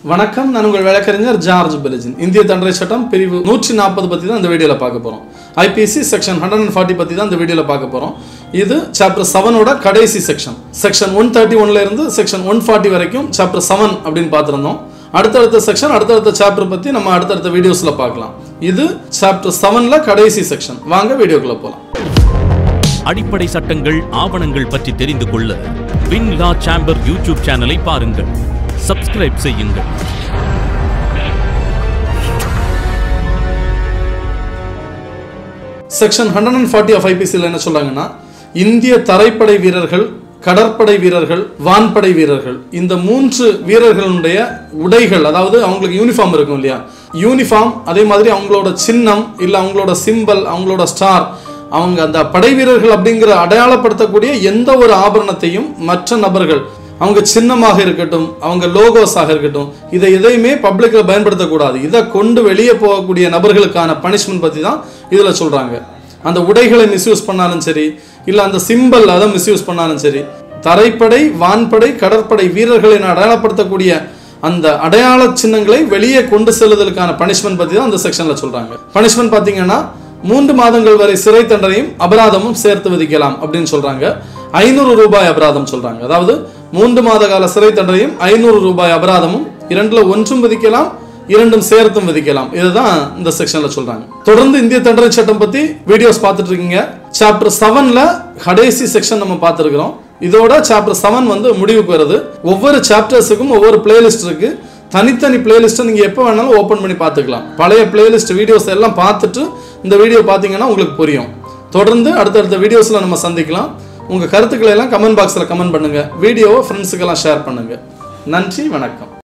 வணக்கம் நான் உங்கள் வழக்கறிஞர் ஜார்ஜ் பெலிஜின் இந்திய தண்டனை சட்டம் பிரிவு நூற்றி நாற்பது பற்றி தான் இந்த வீடியோவில் பார்க்க போகிறோம் IPC section hundred and forty பற்றி தான் இந்த வீடியோவில் பார்க்க போகிறோம் இது சாப்டர் செவனோட கடைசி செக்ஷன் செக்ஷன் ஒன் தேர்ட்டி ஒன்ல இருந்து செக்ஷன் ஒன் ஃபார்ட்டி வரைக்கும் சாப்டர் செவன் அப்படின்னு பார்த்துருந்தோம் அடுத்தடுத்த செக்ஷன் அடுத்தடுத்த சாப்டர் பற்றி நம்ம அடுத்தடுத்த வீடியோஸில் பார்க்கலாம் இது சாப்டர் செவனில் கடைசி செக்ஷன் வாங்க வீடியோக்குள்ளே போகலாம் அடிப்படை சட்டங்கள் ஆவணங்கள் பற்றி தெரிந்து கொள்ள வின் லா சேம்பர் யூடியூப் சேனலை பாருங்கள் சப்ஸ்கிரைப் செய்யுங்கள் section hundred and forty of ஐபிசியில் என்ன சொல்றாங்கன்னா இந்திய தரைப்படை வீரர்கள் கடற்படை வீரர்கள் வான்படை வீரர்கள் இந்த மூன்று வீரர்களுடைய உடைகள் அதாவது அவங்களுக்கு யூனிஃபார்ம் இருக்கும் இல்லையா யூனிஃபார்ம் அதே மாதிரி அவங்களோட சின்னம் இல்லை அவங்களோட சிம்பல் அவங்களோட ஸ்டார் அவங்க அந்த படை வீரர்கள் அப்படிங்கிற அடையாளப்படுத்தக்கூடிய எந்த ஒரு ஆபரணத்தையும் மற்ற நபர்கள் அவங்க சின்னமாக இருக்கட்டும் அவங்க லோகோஸாக இருக்கட்டும் இதை எதையுமே பப்ளிக்கில் பயன்படுத்தக்கூடாது இதை கொண்டு வெளியே போகக்கூடிய நபர்களுக்கான பனிஷ்மெண்ட் பற்றி தான் இதில் சொல்கிறாங்க அந்த உடைகளை மிஸ்யூஸ் பண்ணாலும் சரி இல்லை அந்த சிம்பல் அதை மிஸ்யூஸ் பண்ணாலும் சரி தரைப்படை வான்படை கடற்படை வீரர்களை அடையாளப்படுத்தக்கூடிய அந்த அடையாள சின்னங்களை வெளியே கொண்டு செல்லுதலுக்கான பனிஷ்மெண்ட் பற்றி தான் அந்த செக்ஷனில் சொல்கிறாங்க பனிஷ்மெண்ட் பார்த்தீங்கன்னா மூன்று மாதங்கள் வரை சிறை தண்டனையும் அபராதமும் சேர்த்து விதிக்கலாம் அப்படின்னு சொல்றாங்க ஐநூறு ரூபாய் அபராதம் சொல்றாங்க அதாவது மூன்று மாத கால சிறை தண்டனையும் ஐநூறு ரூபாய் அபராதமும் இரண்டுல ஒன்றும் விதிக்கலாம் இரண்டும் சேர்த்தும் விதிக்கலாம் இதுதான் இந்த செக்ஷன்ல சொல்றாங்க தொடர்ந்து இந்திய தண்டனை சட்டம் பத்தி வீடியோஸ் பார்த்துட்டு இருக்கீங்க சாப்டர் செவன்ல கடைசி செக்ஷன் நம்ம பார்த்துருக்கிறோம் இதோட சாப்டர் செவன் வந்து முடிவுக்கு வருது ஒவ்வொரு சாப்டர்ஸுக்கும் ஒவ்வொரு பிளேலிஸ்ட் இருக்கு தனித்தனி பிளேலிஸ்ட்டை நீங்கள் எப்போ வேணாலும் ஓப்பன் பண்ணி பார்த்துக்கலாம் பழைய பிளேலிஸ்ட் வீடியோஸ் எல்லாம் பார்த்துட்டு இந்த வீடியோ பார்த்தீங்கன்னா உங்களுக்கு புரியும் தொடர்ந்து அடுத்தடுத்த வீடியோஸில் நம்ம சந்திக்கலாம் உங்கள் கருத்துக்களை எல்லாம் கமெண்ட் பாக்ஸில் கமெண்ட் பண்ணுங்கள் வீடியோவை ஃப்ரெண்ட்ஸுக்கெல்லாம் ஷேர் பண்ணுங்கள் நன்றி வணக்கம்